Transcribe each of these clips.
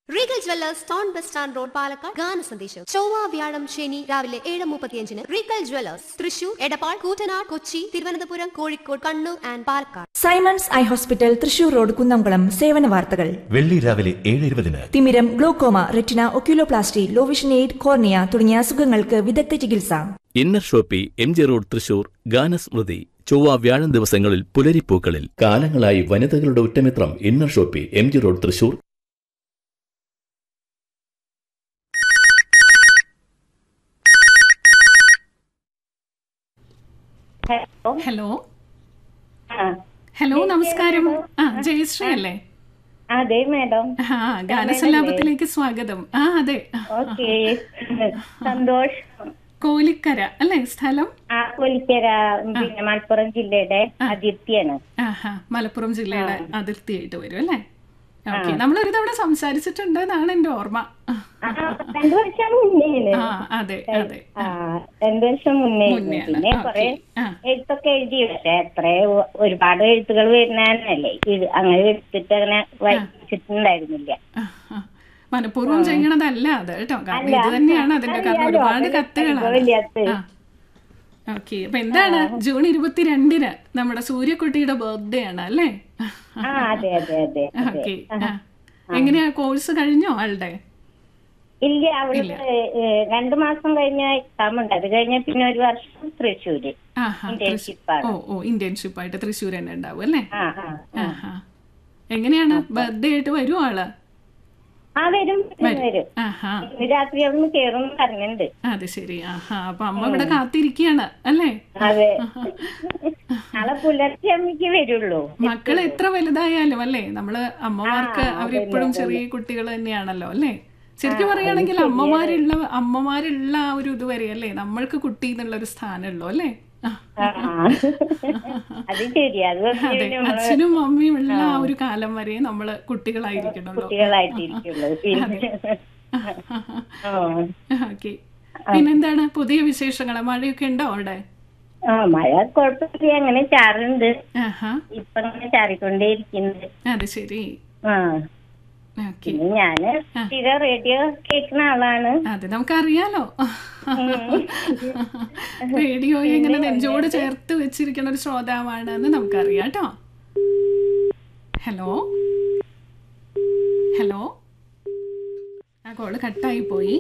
Regal Jewellers town bus stand road Palakkad ഗാന സന്ദേശം ചൊവ്വ വ്യാഴം ശനി രാവിലെ ഏഴ് മുപ്പത്തിയഞ്ചിന് Regal Jewellers Thrissur Edappal Koottanad Kochi Thiruvananthapuram Kozhikode Kannur and Palakkad Simons eye hospital Thrissur road Kunnamkulam സേവന വാർത്തകൾ വെള്ളി രാവിലെ ഏഴ് ഇരുപതിന് തിമിരം glaucoma retina oculoplasty low vision aid cornea തുടങ്ങിയ അസുഖങ്ങൾക്ക് വിദഗ്ധ ചികിത്സ Inner Shoppy M G road Thrissur ഗാനസ്മൃതി ചൊവ്വ വ്യാഴം ദിവസങ്ങളിൽ പുലരിപ്പൂക്കളിൽ കാലങ്ങളായി വനിതകളുടെ ഉറ്റമിത്രം Inner Shoppy M G road Thrissur hello hello ആ ഹലോ നമസ്കാരം ആ ജയശ്രീ അല്ലേ അതെ മാഡം ആ ഗാനസല്ലാപത്തിലേക്ക് സ്വാഗതം ആ അതെ ഓക്കെ സന്തോഷം കോലിക്കര അല്ലേ സ്ഥലം ആ കൊലിക്കര പിന്നെ മലപ്പുറം ജില്ലയുടെ അതിർത്തിയാണ് ആഹാ മലപ്പുറം ജില്ലയുടെ അതിർത്തിയായിട്ട് വരും അല്ലേ ഓക്കെ നമ്മൾ ഒരു തവണ സംസാരിച്ചിട്ടുണ്ട് എന്നാണ് എന്റെ ഓർമ്മ ആ, രണ്ടു വർഷം മുന്നേണ് ആ അതെ അതെ ആ രണ്ടു വർഷം മുന്നേ മുന്നെയാണ്. പിന്നെ ഓക്കേ. കൊറേ ആ. എഴുത്തൊക്കെ എഴുതി പക്ഷെ എത്ര ഒരുപാട് എഴുത്തുകൾ വരുന്നതല്ലേ ഇത് അങ്ങനെ എടുത്തിട്ട് അങ്ങനെ വായിച്ചിട്ടുണ്ടായിരുന്നില്ല ആ, ആ. മനഃപൂർവ്വം ചെയ്യണതല്ല അത് കേട്ടോ കാരണം ഇത് തന്നെയാണ് അതിന്റെ കാരണം അറിയാലോ, ഒരുപാട് അതിന് കത്തുകളാണ് അനുഭവമില്ലാത്ത. ആ ഓക്കെ അപ്പൊ എന്താണ് ജൂൺ ഇരുപത്തിരണ്ടിന് നമ്മുടെ സൂര്യക്കുട്ടിയുടെ ബർത്ത്ഡേ ആണ് അല്ലേ ആ അതെ അതെ അതെ അതെ ഓക്കെ എങ്ങനെയാ കോഴ്സ് കഴിഞ്ഞോ ആളുടെ ഇല്ല അവള് ഏ, രണ്ടു മാസം കഴിഞ്ഞ എക്സാം ഉണ്ട് അത് കഴിഞ്ഞ പിന്നെ ഒരു വർഷം തൃശ്ശൂര് ആഹാ Internship തൃശ്ശൂർ- ആണ്. ഓ ഓ ഇന്റേൺഷിപ്പ് ആയിട്ട് തൃശ്ശൂർ തന്നെ ഉണ്ടാവും അല്ലേ ആ ആ ആഹാ എങ്ങനെയാണ് ബർത്ത്ഡേ ആയിട്ട് വരുമോ ആള് ആ വരും വരും, വരും ആഹാ ഇന്ന് രാത്രി അവിടുന്ന് കേറും പറഞ്ഞിട്ടുണ്ട് അത് ശരി ആഹാ അപ്പൊ അമ്മ ഇവിടെ കാത്തിരിക്കുകയാണ് അല്ലേ അതെ നാളെ പുലർച്ചെ അമ്മയ്ക്ക് വരുള്ളൂ മക്കൾ എത്ര വലുതായാലും അല്ലേ നമ്മള് അമ്മമാർക്ക് അവരെപ്പോഴും ചെറിയ കുട്ടികൾ തന്നെയാണല്ലോ അല്ലേ ശരിക്കും പറയുകയാണെങ്കിൽ അമ്മമാരുള്ള അമ്മമാരുള്ള ആ ഒരു ഇതുവരെ അല്ലേ നമ്മൾക്ക് കുട്ടി എന്നുള്ള ഒരു സ്ഥാനമുള്ളൂ അല്ലേ ആ. ആ, ആ. അത് ശരി അത് അതെ കഴിഞ്ഞ് നമ്മള് അച്ഛനും അമ്മയും ഉള്ള ആ ഒരു കാലം വരെ നമ്മള് കുട്ടികളായിരിക്കണല്ലോ കുട്ടികളായിട്ടിരിക്കുള്ളൂ പിന്നെ ആ. ഓക്കെ പിന്നെന്താണ് പുതിയ വിശേഷങ്ങൾ മഴയൊക്കെ ഉണ്ടോ അവിടെ ആ മഴ കുഴപ്പമില്ല അങ്ങനെ ചാറുണ്ട് ആഹാ ഇപ്പൊ അങ്ങനെ ചാറിക്കൊണ്ടേയിരിക്കുന്നത് അത് ശരി ആ ഓക്കെ പിന്നെ ഞാന് സ്ഥിര റേഡിയോ കേൾക്കുന്ന ആളാണ് അതെ നമുക്കറിയാലോ റേഡിയോയെ ഇങ്ങനെ നെഞ്ചോട് ചേർത്ത് വെച്ചിരിക്കുന്ന ഒരു ശ്രോതാവാണ് എന്ന് നമുക്കറിയാം കേട്ടോ ഹലോ ഹലോ ആ കോള് കട്ടായി പോയി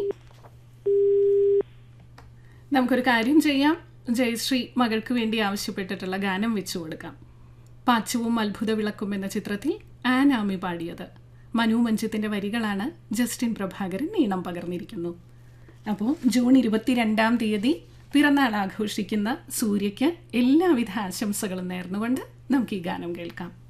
നമുക്കൊരു കാര്യം ചെയ്യാം ജയശ്രീ മകൾക്ക് വേണ്ടി ആവശ്യപ്പെട്ടിട്ടുള്ള ഗാനം വെച്ചു കൊടുക്കാം പാച്ചവും അത്ഭുത വിളക്കും എന്ന ചിത്രത്തിൽ ആനാമി പാടിയത് മനു മഞ്ചത്തിന്റെ വരികളാണ് ജസ്റ്റിൻ പ്രഭാകരൻ ഈണം പകർന്നിരിക്കുന്നു അപ്പോൾ ജൂൺ ഇരുപത്തിരണ്ടാം തീയതി പിറന്നാൾ ആഘോഷിക്കുന്ന സൂര്യയ്ക്ക് എല്ലാവിധ ആശംസകളും നേർന്നുകൊണ്ട് നമുക്ക് ഈ ഗാനം കേൾക്കാം